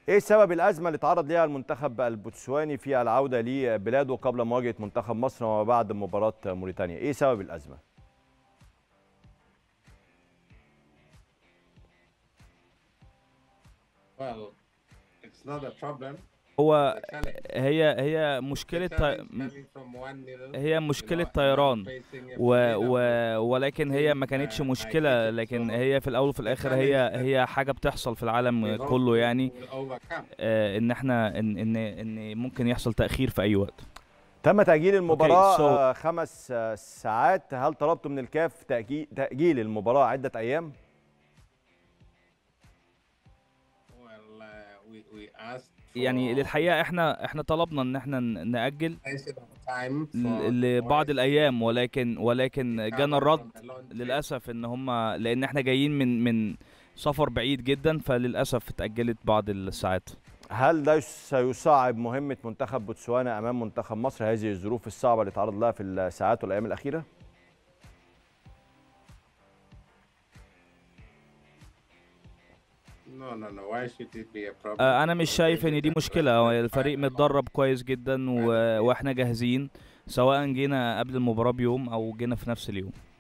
ايه سبب الازمه اللي تعرض ليها المنتخب البوتسواني في العوده لبلاده قبل مواجهه منتخب مصر وما بعد مباراه موريتانيا ايه سبب الازمه Well, it's not a problem. هو The challenge- هي هي the مشكلة challenge طي... coming from one little, هي you مشكلة know, and طيران not facing a و... formidable و... ولكن هي ما كانتش مشكلة لكن هي في الأول وفي الآخر هي هي حاجة بتحصل في العالم we hope كله we يعني will overcome. آه، إن إحنا إن إن إن ممكن يحصل تأخير في أي وقت تم تاجيل المباراه so- آه، خمس آه، ساعات هل طلبتوا من الكاف تاجيل تاجيل المباراه عده ايام Well, uh, we, we asked يعني for للحقيقة إحنا إحنا طلبنا إن إحنا ن- نأجل extension of time ل- for لبعض Morris الأيام ولكن ولكن to جانا recover الرد from the long trip. للأسف إن هم لأن إحنا جايين من من سفر بعيد جدا فللأسف اتأجلت بعض الساعات هل ده سيصعب مهمه منتخب بوتسوانا امام منتخب مصر هذه الظروف الصعبه اللي تعرض لها في الساعات والايام الاخيره No, no, no. Why should it be a problem? آه، انا مش We're شايف ready ان دي and مشكله we're هو prepared الفريق a lot. متدرب كويس جدا و... واحنا جاهزين سواء جينا قبل المباراه بيوم او جينا في نفس اليوم